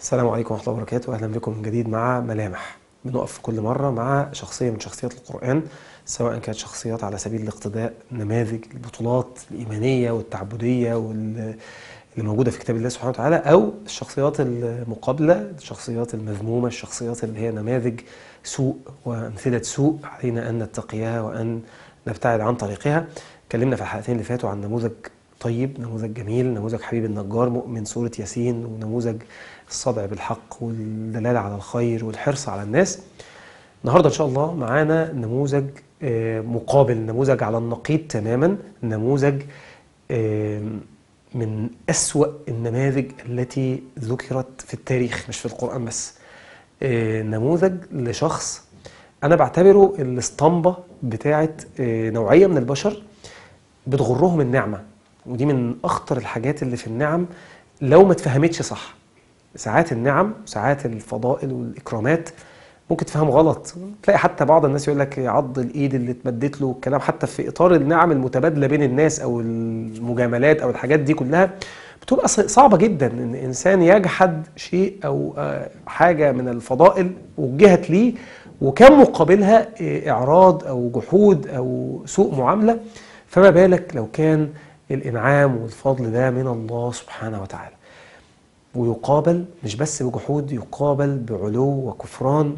السلام عليكم ورحمة الله وبركاته أهلا بكم من جديد مع ملامح بنقف كل مرة مع شخصية من شخصيات القرآن سواء كانت شخصيات على سبيل الاقتداء نماذج البطولات الإيمانية والتعبدية وال- اللي موجودة في كتاب الله سبحانه وتعالى أو الشخصيات المقابلة الشخصيات المذمومة الشخصيات اللي هي نماذج سوء وأمثلة سوء علينا أن نتقيها وأن نبتعد عن طريقها اتكلمنا في الحلقتين اللي فاتوا عن نموذج طيب نموذج جميل نموذج حبيب النجار مؤمن سورة ياسين ونموذج الصدع بالحق والدلالة على الخير والحرص على الناس النهارده ان شاء الله معانا نموذج آه، مقابل نموذج على النقيض تماما نموذج آه، من أسوأ النماذج التي ذكرت في التاريخ مش في القرآن بس آه، نموذج لشخص أنا بعتبره الاسطمبة بتاعت آه، نوعية من البشر بتغرهم النعمة ودي من أخطر الحاجات اللي في النعم لو ما اتفهمتش صح ساعات النعم ساعات الفضائل والإكرامات ممكن تفهم غلط تلاقي حتى بعض الناس يقول لك عض الايد اللي اتمدت له الكلام حتى في اطار النعم المتبادله بين الناس او المجاملات او الحاجات دي كلها بتبقى ص- صعبه جدا ان انسان يجحد شيء او آه، حاجه من الفضائل وجهت ليه وكان مقابلها آه، اعراض او جحود او سوء معامله فما بالك لو كان الانعام والفضل ده من الله سبحانه وتعالى ويقابل مش بس بجحود يقابل بعلو وكفران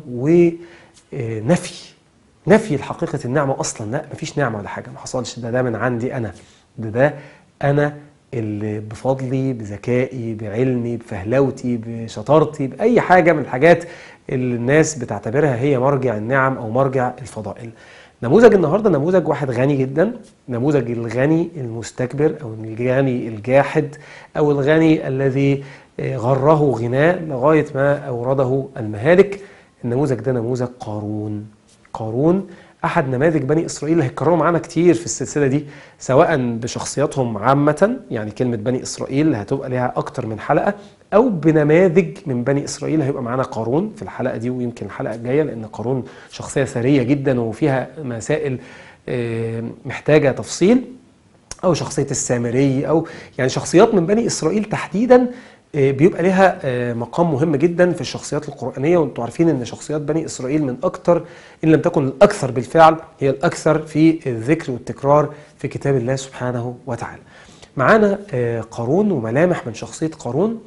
ونفي نفي الحقيقة النعمة أصلا لا مفيش نعمة ولا حاجة ما حصلش ده ده من عندي أنا ده ده أنا اللي بفضلي بذكائي بعلمي بفهلوتي بشطارتي بأي حاجة من الحاجات اللي الناس بتعتبرها هي مرجع النعم أو مرجع الفضائل نموذج النهارده نموذج واحد غني جدا نموذج الغني المستكبر او الغني الجاحد او الغني الذي آه، غره غناه لغايه ما اورده المهالك النموذج ده نموذج قارون قارون احد نماذج بني اسرائيل اللي هيتكرروا معانا كتير في السلسله دي سواء بشخصياتهم عامه يعني كلمه بني اسرائيل هتبقى ليها اكتر من حلقه او بنماذج من بني اسرائيل هيبقى معانا قارون في الحلقه دي ويمكن الحلقه الجايه لان قارون شخصيه ثريه جدا وفيها مسائل آه، محتاجه تفصيل او شخصيه السامري او يعني شخصيات من بني اسرائيل تحديدا آه، بيبقى لها آه، مقام مهم جدا في الشخصيات القرانيه وانتم عارفين ان شخصيات بني اسرائيل من اكثر ان لم تكن الاكثر بالفعل هي الاكثر في الذكر والتكرار في كتاب الله سبحانه وتعالى. معانا آه، قارون وملامح من شخصيه قارون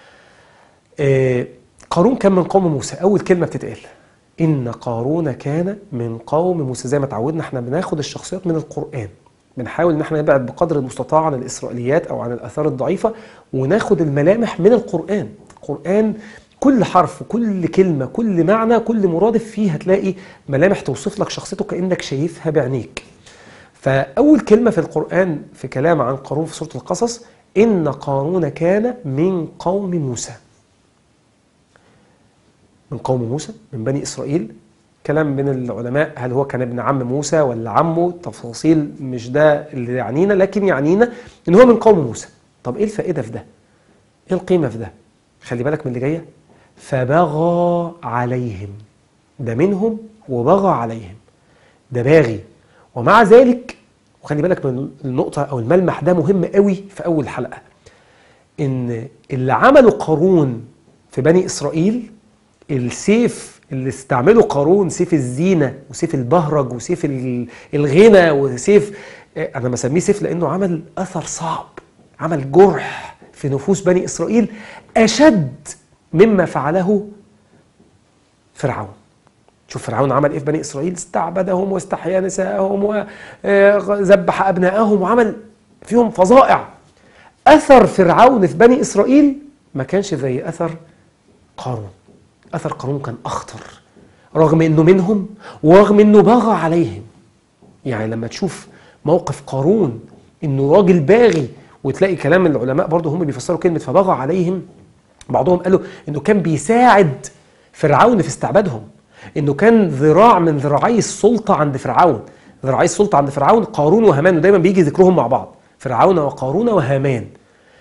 آه، قارون كان من قوم موسى اول كلمه بتتقال ان قارون كان من قوم موسى زي ما اتعودنا احنا بناخد الشخصيات من القران بنحاول ان احنا نبعد بقدر المستطاع عن الاسرائيليات او عن الاثار الضعيفه وناخد الملامح من القران القران كل حرف كل كلمه كل معنى كل مرادف فيه هتلاقي ملامح توصف لك شخصيته كانك شايفها بعينيك فأول كلمة في القرآن في كلام عن قارون في سورة القصص إن قارون كان من قوم موسى من قوم موسى من بني إسرائيل كلام بين العلماء هل هو كان ابن عم موسى ولا عمه تفاصيل مش ده اللي يعنينا لكن يعنينا إن هو من قوم موسى طب إيه الفائدة في ده؟ إيه القيمة في ده؟ خلي بالك من اللي جاية فبغى عليهم ده منهم وبغى عليهم ده باغي ومع ذلك وخلي بالك من النقطة أو الملمح ده مهم قوي في أول حلقة إن اللي عمله قارون في بني إسرائيل السيف اللي استعمله قارون سيف الزينة وسيف البهرج وسيف ال- الغنى وسيف أنا بسميه سيف لأنه عمل أثر صعب عمل جرح في نفوس بني إسرائيل أشد مما فعله فرعون شوف فرعون عمل ايه في بني اسرائيل استعبدهم واستحيا نساءهم وذبح ابنائهم وعمل فيهم فظائع اثر فرعون في بني اسرائيل ما كانش زي اثر قارون اثر قارون كان اخطر رغم انه منهم ورغم انه بغى عليهم يعني لما تشوف موقف قارون انه راجل باغي وتلاقي كلام العلماء برضه هم بيفسروا كلمه فبغى عليهم بعضهم قالوا انه كان بيساعد فرعون في استعبادهم انه كان ذراع من ذراعي السلطه عند فرعون ذراعي السلطه عند فرعون قارون وهامان ودايما بيجي ذكرهم مع بعض فرعون وقارون وهامان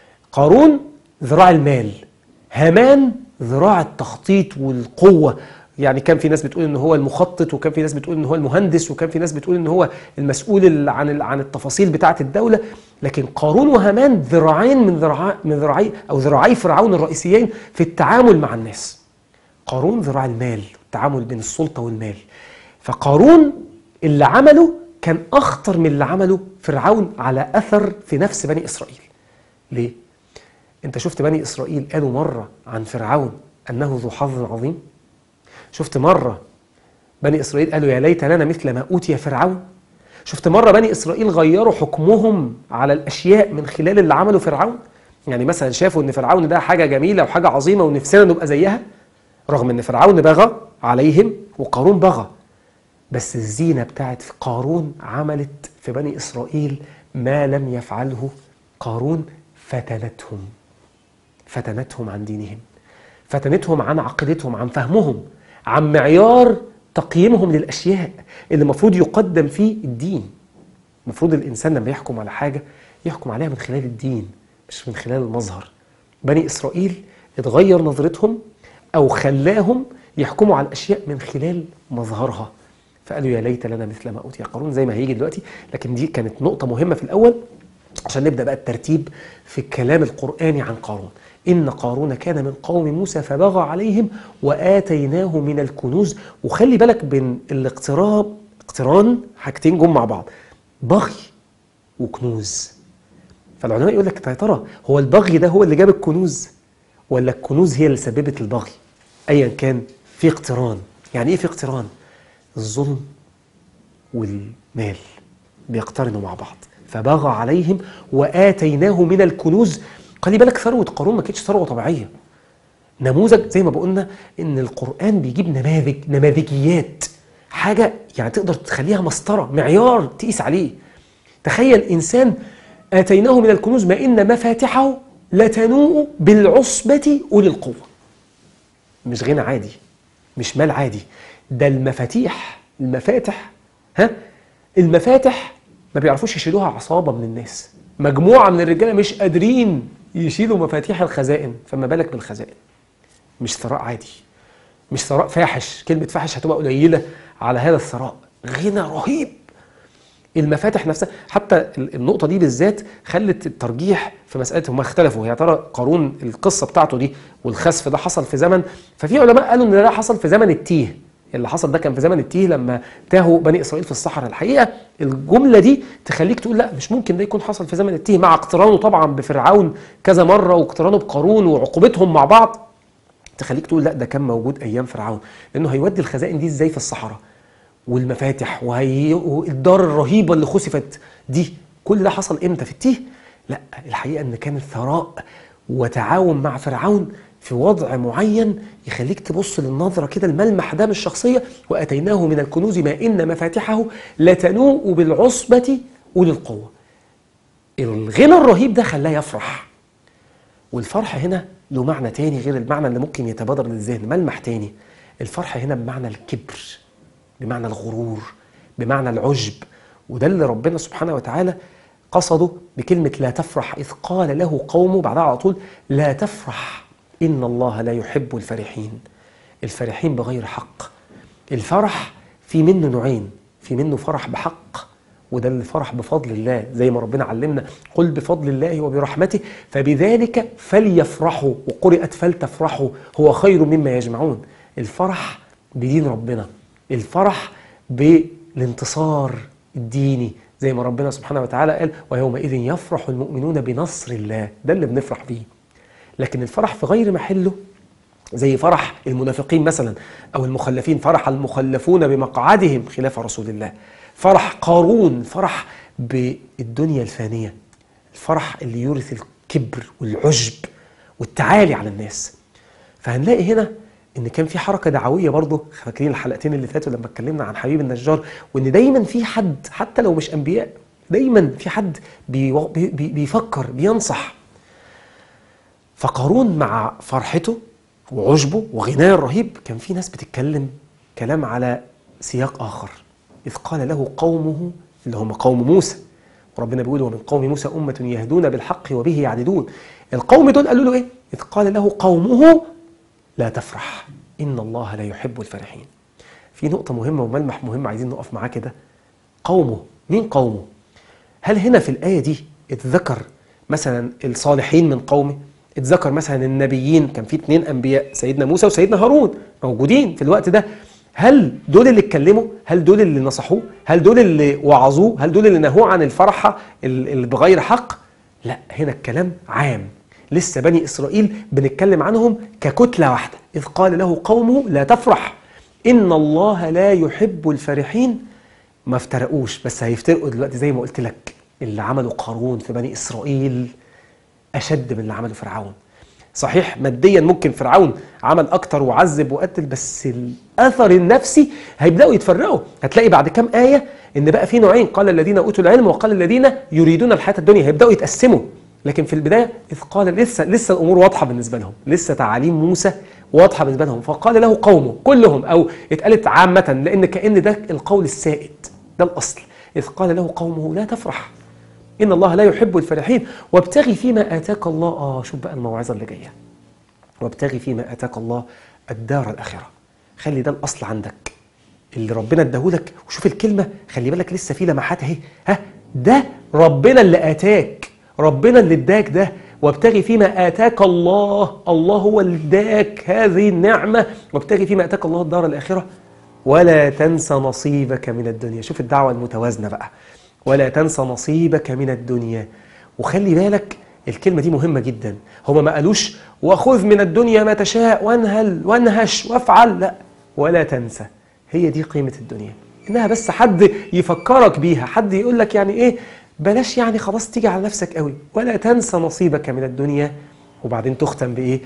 قارون ذراع المال هامان ذراع التخطيط والقوه يعني كان في ناس بتقول ان هو المخطط وكان في ناس بتقول ان هو المهندس وكان في ناس بتقول ان هو المسؤول ال- عن ال- عن التفاصيل بتاعه الدوله لكن قارون وهامان ذراعين من ذراع من ذراعي او ذراعي فرعون الرئيسيين في التعامل مع الناس قارون ذراع المال التعامل بين السلطه والمال فقارون اللي عمله كان اخطر من اللي عمله فرعون على اثر في نفس بني اسرائيل ليه انت شفت بني اسرائيل قالوا مره عن فرعون انه ذو حظ عظيم شفت مرة بني إسرائيل قالوا يا ليت لنا مثل ما أوتي فرعون شفت مرة بني إسرائيل غيروا حكمهم على الأشياء من خلال اللي عمله فرعون يعني مثلا شافوا إن فرعون ده حاجة جميلة وحاجة عظيمة ونفسنا نبقى زيها رغم إن فرعون بغى عليهم وقارون بغى بس الزينة بتاعت قارون عملت في بني إسرائيل ما لم يفعله قارون فتنتهم فتنتهم عن دينهم فتنتهم عن عقيدتهم عن فهمهم عن معيار تقييمهم للأشياء اللي المفروض يقدم فيه الدين المفروض الإنسان لما يحكم على حاجة يحكم عليها من خلال الدين مش من خلال المظهر بني إسرائيل اتغير نظرتهم أو خلاهم يحكموا على الأشياء من خلال مظهرها فقالوا يا ليت لنا مثل ما أوتي قارون زي ما هيجي دلوقتي لكن دي كانت نقطة مهمة في الأول عشان نبدأ بقى الترتيب في الكلام القرآني عن قارون إن قارون كان من قوم موسى فبغى عليهم وآتيناه من الكنوز وخلي بالك بين الاقتراب اقتران حاجتين جم مع بعض بغي وكنوز فالعلماء يقول لك يا ترى هو البغي ده هو اللي جاب الكنوز ولا الكنوز هي اللي سببت البغي ايا كان في اقتران يعني ايه في اقتران الظلم والمال بيقترنوا مع بعض فبغى عليهم واتيناه من الكنوز خلي بالك ثروه قارون ما كانتش ثروه طبيعيه نموذج زي ما بقولنا ان القران بيجيب نماذج نماذجيات حاجه يعني تقدر تخليها مسطره معيار تقيس عليه تخيل انسان اتيناه من الكنوز ما ان مفاتحه لتنوء بالعصبه اولي القوه مش غنى عادي مش مال عادي ده المفاتيح المفاتح ها المفاتح ما بيعرفوش يشيلوها عصابه من الناس مجموعه من الرجاله مش قادرين يشيلوا مفاتيح الخزائن فما بالك بالخزائن مش ثراء عادي مش ثراء فاحش كلمه فاحش هتبقى قليله على هذا الثراء غنى رهيب المفاتح نفسها حتى النقطه دي بالذات خلت الترجيح في مساله هم اختلفوا يا ترى قارون القصه بتاعته دي والخسف ده حصل في زمن ففي علماء قالوا ان ده حصل في زمن التيه اللي حصل ده كان في زمن التيه لما تاهوا بني اسرائيل في الصحراء الحقيقه الجمله دي تخليك تقول لا مش ممكن ده يكون حصل في زمن التيه مع اقترانه طبعا بفرعون كذا مره واقترانه بقارون وعقوبتهم مع بعض تخليك تقول لا ده كان موجود ايام فرعون لانه هيودي الخزائن دي ازاي في الصحراء والمفاتح وهي والدار الرهيبه اللي خسفت دي كل ده حصل امتى في التيه لا الحقيقه ان كان الثراء وتعاون مع فرعون في وضع معين يخليك تبص للنظرة كده الملمح ده من الشخصية وأتيناه من الكنوز ما إن مفاتحه لتنوء بالعصبة أولي القوة الغنى الرهيب ده خلاه يفرح والفرح هنا له معنى تاني غير المعنى اللي ممكن يتبادر للذهن ملمح تاني الفرح هنا بمعنى الكبر بمعنى الغرور بمعنى العجب وده اللي ربنا سبحانه وتعالى قصده بكلمة لا تفرح إذ قال له قومه بعدها على طول لا تفرح إن الله لا يحب الفرحين الفرحين بغير حق الفرح في منه نوعين في منه فرح بحق وده الفرح بفضل الله زي ما ربنا علمنا قل بفضل الله وبرحمته فبذلك فليفرحوا وقرئت فلتفرحوا هو خير مما يجمعون الفرح بدين ربنا الفرح بالانتصار الديني زي ما ربنا سبحانه وتعالى قال ويومئذ يفرح المؤمنون بنصر الله ده اللي بنفرح بيه لكن الفرح في غير محله زي فرح المنافقين مثلا او المخلفين فرح المخلفون بمقعدهم خلاف رسول الله فرح قارون فرح بالدنيا الفانيه الفرح اللي يورث الكبر والعجب والتعالي على الناس فهنلاقي هنا ان كان في حركه دعويه برضه فاكرين الحلقتين اللي فاتوا لما اتكلمنا عن حبيب النجار وان دايما في حد حتى لو مش انبياء دايما في حد بي بي بيفكر بينصح فقارون مع فرحته وعجبه وغناه الرهيب كان في ناس بتتكلم كلام على سياق آخر إذ قال له قومه اللي هم قوم موسى وربنا بيقول ومن قوم موسى أمة يهدون بالحق وبه يعدلون القوم دول قالوا له إيه إذ قال له قومه لا تفرح إن الله لا يحب الفرحين في نقطة مهمة وملمح مهم عايزين نقف معاه كده قومه مين قومه هل هنا في الآية دي اتذكر مثلا الصالحين من قومه اتذكر مثلا النبيين كان في اتنين أنبياء سيدنا موسى وسيدنا هارون موجودين في الوقت ده هل دول اللي اتكلموا هل دول اللي نصحوه هل دول اللي وعظوه هل دول اللي نهوه عن الفرحة اللي بغير حق لا هنا الكلام عام لسه بني إسرائيل بنتكلم عنهم ككتلة واحدة إذ قال له قومه لا تفرح إن الله لا يحب الفرحين ما افترقوش بس هيفترقوا دلوقتي زي ما قلت لك اللي عمله قارون في بني إسرائيل أشد من اللي عمله فرعون صحيح ماديا ممكن فرعون عمل أكتر وعذب وقتل بس الأثر النفسي هيبدأوا يتفرقوا هتلاقي بعد كام آية إن بقى في نوعين قال الذين أوتوا العلم وقال الذين يريدون الحياة الدنيا هيبدأوا يتقسموا لكن في البداية إذ قال لسه لسه الأمور واضحة بالنسبة لهم لسه تعاليم موسى واضحة بالنسبة لهم فقال له قومه كلهم أو اتقالت عامة لأن كأن ده القول السائد ده الأصل إذ قال له قومه لا تفرح إن الله لا يحب الفرحين وابتغي فيما آتاك الله آه شوف بقى الموعظة اللي جاية وابتغي فيما آتاك الله الدار الآخرة خلي ده الأصل عندك اللي ربنا اداهولك وشوف الكلمة خلي بالك لسه في لمحات اهي ها ده ربنا اللي آتاك ربنا اللي اداك ده وابتغي فيما آتاك الله الله هو اللي اداك هذه النعمة وابتغي فيما آتاك الله الدار الآخرة ولا تنسى نصيبك من الدنيا شوف الدعوة المتوازنة بقى ولا تنسى نصيبك من الدنيا وخلي بالك الكلمة دي مهمة جدا هما ما قالوش وخذ من الدنيا ما تشاء وانهل وانهش وافعل لا ولا تنسى هي دي قيمة الدنيا انها بس حد يفكرك بيها حد يقول لك يعني ايه بلاش يعني خلاص تيجي على نفسك قوي ولا تنسى نصيبك من الدنيا وبعدين تختم بايه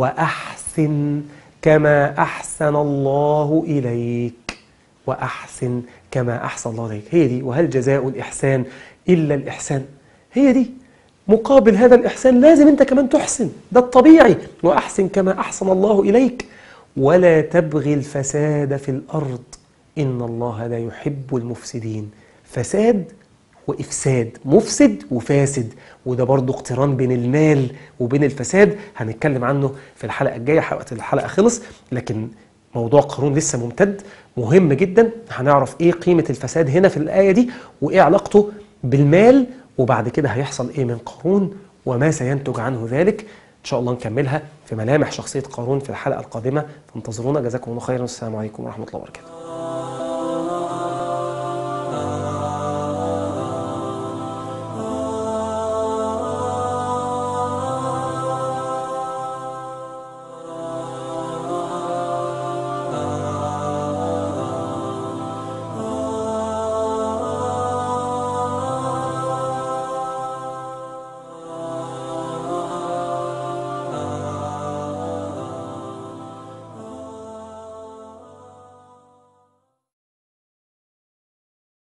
واحسن كما احسن الله اليك واحسن كما احسن الله اليك هي دي وهل جزاء الاحسان الا الاحسان هي دي مقابل هذا الإحسان لازم أنت كمان تحسن ده الطبيعي وأحسن كما أحسن الله إليك ولا تبغي الفساد في الأرض إن الله لا يحب المفسدين فساد وإفساد مفسد وفاسد وده برضو اقتران بين المال وبين الفساد هنتكلم عنه في الحلقة الجاية حلقة الحلقة خلص لكن موضوع قارون لسه ممتد مهم جدا هنعرف ايه قيمة الفساد هنا في الآية دي وايه علاقته بالمال وبعد كده هيحصل ايه من قارون وما سينتج عنه ذلك ان شاء الله نكملها في ملامح شخصيه قارون في الحلقه القادمه فانتظرونا جزاكم الله خيرا والسلام عليكم ورحمه الله وبركاته